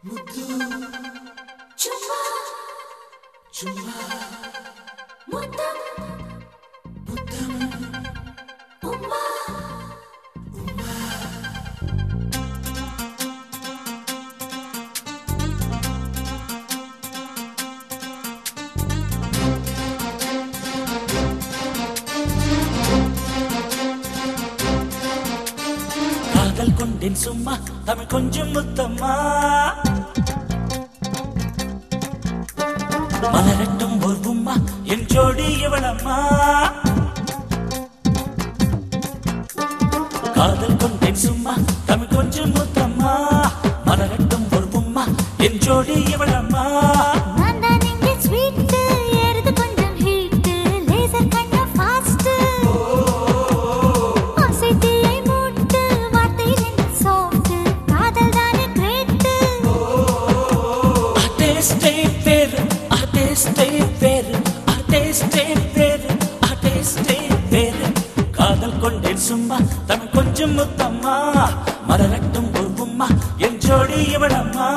ముద్దు చుమ్మా చుమ్మా ముద్దం ముద్దం ఉమ్మా காதல் கொண்டேன் சும்மா தமிழ் கொஞ்சம் முத்தம்மா மலரட்டும் ஒரு உம்மா என் ஜோடி இவளம்மா காதல் கொண்டேன் சும்மா தமிழ் கொஞ்சம் முத்தம்மா மலரட்டும் ஒரு உம்மா என் ஜோடி இவளம்மா நான் தான் இங்கே sweet, ஏறுது கொஞ்சம் heat, laser கண்ணு fast. ஆசை தீயை மூட்டு, வார்த்தையில் என்ன soft, காதல் தானே great. டேஸ்டே பேரு டேஸ்டே பேரு டேஸ்டே பேரு டேஸ்டே பேரு காதல் கொண்டேன் சும்மா தமிழ் கொஞ்சம் முத்தம்மா மலரட்டும் ஒரு உம்மா என் ஜோடி இவளம்மா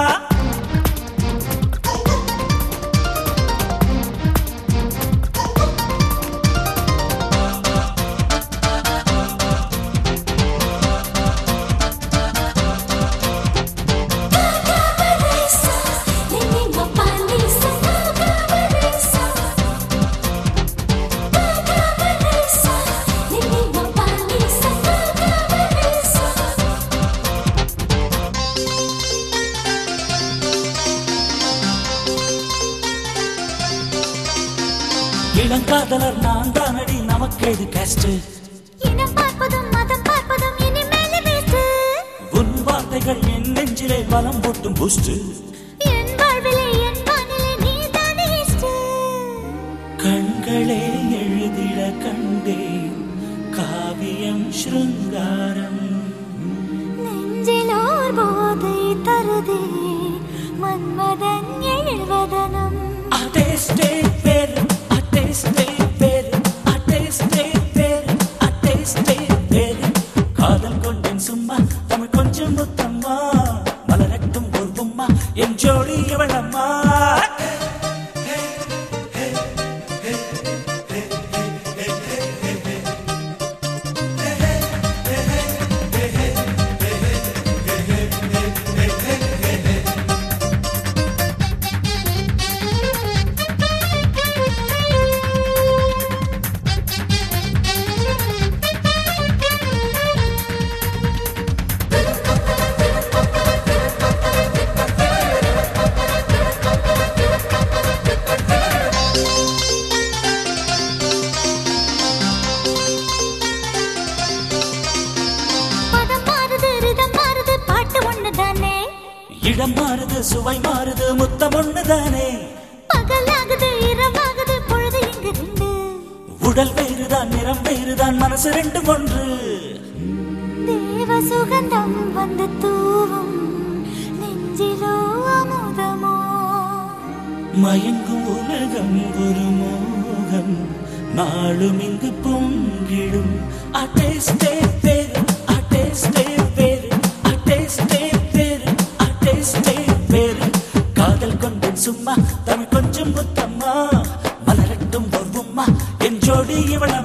Cabarisa, neném papalisa, cabarisa. Cabarisa, neném papalisa, cabarisa. இளங்காதலர் நான் தானடி நமக்கேது கேஸ்ட் இனம் பார்ப்பதும் மதம் பார்ப்பதும் இனிமேல் வேஸ்ட் உன் வார்த்தைகள் என் நெஞ்சிலே பலம் போட்டும் பூஸ்ட் என் வாழ்விலே என் வானிலே நீதானே இஷ்ட கண்களே எழுதிட கண்டேன் காவியம் ஸ்ருங்காரம் நெஞ்சிலோர் போதை தருதே மன்மதன் எழுவதனம் டேஸ்டே பேரு டேஸ்டே பேரு டேஸ்டே பேரு டேஸ்டே பேரு காதல் கொண்டேன் சும்மா தமிழ் கொஞ்சம் முத்தம்மா மலரட்டும் ஒரு உம்மா என் ஜோடி இவளம்மா பதம் மாறுது ரிதம் மாறுது பாட்டு ஒண்ணுதானே இடம் மாறுது சுவை மாறுது முத்தம் ஒண்ணுதானே பகலாகுது இரவாகுது பொழுது இங்கு ரெண்டு உடல் வேறுதான் நிறம் வேறுதான் மனசு ரெண்டும் ஒன்று தேவ சுகந்தம் வந்து தூவும் நெஞ்சிலோ அமுதமோ மயங்கும் உலகம் ஒரு மோகம் நாளும் இங்கு பொங்கிடும் அட்டேஸ்டே பேரு அட்டேஸ்டே பேரு அட்டேஸ்டே பேரு அட்டேஸ்டே பேரு காதல் கொண்டேன் சும்மா தமிழ் கொஞ்சம் முத்தம்மா மலரட்டும் ஒரு உம்மா என் ஜோடி இவள